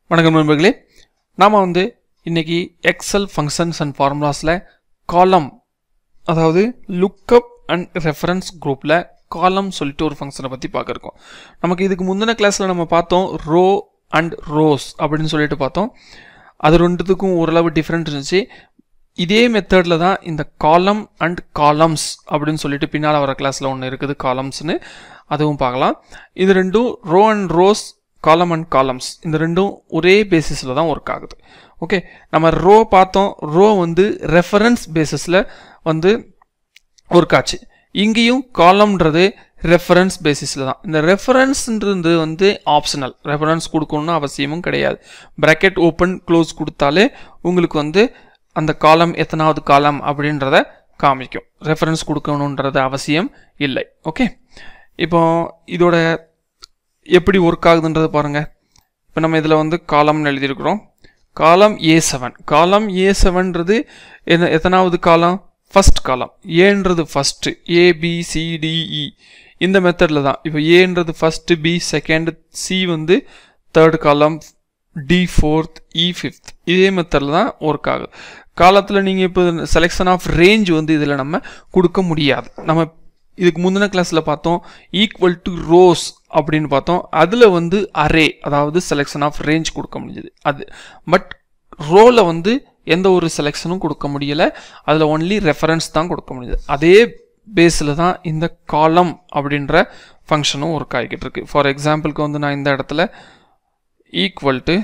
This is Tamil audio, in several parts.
வணக்கம் நண்பர்களே நாம் வந்து இன்னைக்கு எக்ஸல் ஃபங்க்ஷன்ஸ் அண்ட் ஃபார்முலாஸில் காலம் அதாவது லுக்கப் அண்ட் ரெஃபரன்ஸ் குரூப்பில் காலம் சொல்லிட்டு ஒரு ஃபங்க்ஷனை பற்றி பார்க்க இருக்கோம் நமக்கு இதுக்கு முந்தின கிளாஸில் நம்ம பார்த்தோம் ரோ அண்ட் ரோஸ் அப்படின்னு சொல்லிட்டு பார்த்தோம் அது ரெண்டுத்துக்கும் ஓரளவு டிஃப்ரெண்ட் இருந்துச்சு இதே மெத்தடில் தான் இந்த காலம் அண்ட் காலம்ஸ் அப்படின்னு சொல்லிட்டு பின்னால் வர கிளாஸில் ஒன்று இருக்குது காலம்ஸ்னு அதுவும் பார்க்கலாம் இது ரெண்டும் row and rows column and columns இந்த ரெண்டும் ஒரே பேசிஸில் தான் ஒர்க் ஆகுது ஓகே நம்ம ரோ பார்த்தோம் ரோ வந்து ரெஃபரன்ஸ் பேசிஸில் வந்து ஒர்க் ஆச்சு இங்கேயும் காலம்ன்றது ரெஃபரன்ஸ் பேசிஸில் தான் இந்த ரெஃபரன்ஸ்ன்றது வந்து ஆப்ஷனல் ரெஃபரன்ஸ் கொடுக்கணும்னு அவசியமும் கிடையாது ப்ராக்கெட் ஓப்பன் க்ளோஸ் கொடுத்தாலே உங்களுக்கு வந்து அந்த காலம் எத்தனாவது காலம் அப்படின்றத காமிக்கும் ரெஃபரன்ஸ் கொடுக்கணுன்றது அவசியம் இல்லை ஓகே இப்போ இதோட எப்படி ஒர்க் ஆகுதுன்றது பாருங்க இப்போ நம்ம இதில் வந்து காலம்னு எழுதியிருக்கிறோம் காலம் ஏ செவன் காலம் ஏ செவன்றது என்ன எத்தனாவது காலம் ஃபர்ஸ்ட் காலம் ஏன்றது ஃபஸ்ட்டு ஏபிசிடிஇ இந்த மெத்தடில் தான் இப்போ ஏன்றது ஃபஸ்ட்டு பி செகண்ட் சி வந்து third column D fourth E fifth இதே மெத்தடில் தான் ஒர்க் ஆகுது காலத்தில் நீங்கள் இப்போ செலெக்ஷன் ஆஃப் ரேஞ்ச் வந்து இதில் நம்ம கொடுக்க முடியாது நம்ம இதுக்கு முந்தின கிளாஸில் பார்த்தோம் ஈக்குவல் டு ரோஸ் அப்படின்னு பார்த்தோம் அதில் வந்து அரே அதாவது செலெக்ஷன் ஆஃப் ரேஞ்ச் கொடுக்க முடியுது அது பட் ரோவில் வந்து எந்த ஒரு செலெக்ஷனும் கொடுக்க முடியலை அதில் ஒன்லி ரெஃபரன்ஸ் தான் கொடுக்க முடியுது அதே பேஸில் தான் இந்த காலம் அப்படின்ற ஃபங்க்ஷனும் ஒர்க் ஆகிக்கிட்டு இருக்கு ஃபார் எக்ஸாம்பிளுக்கு வந்து நான் இந்த இடத்துல equal to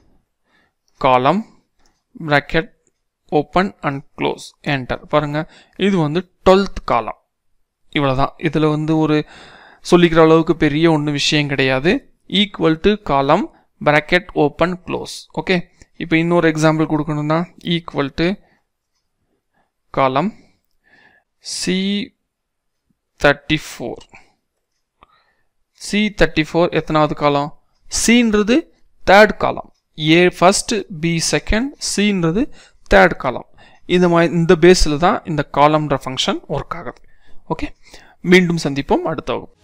column bracket open and close enter பாருங்கள் இது வந்து டுவெல்த் காலம் இவ்வளோதான் இதில் வந்து ஒரு சொல்லிக்கிற அளவுக்கு பெரிய ஒன்றும் விஷயம் கிடையாது equal to column bracket open close okay இப்போ இன்னொரு எக்ஸாம்பிள் கொடுக்கணும்னா equal to column C thirty four C thirty four எத்தனாவது காலம் சின்றது third column A first B second சின்றது தேர்ட் காலம் இந்த மாதிரி இந்த பேஸில் தான் இந்த காலம்ன்ற ஃபங்க்ஷன் ஒர்க் ஆகுது ஓகே மீண்டும் சந்திப்போம் அடுத்த வகுப்பு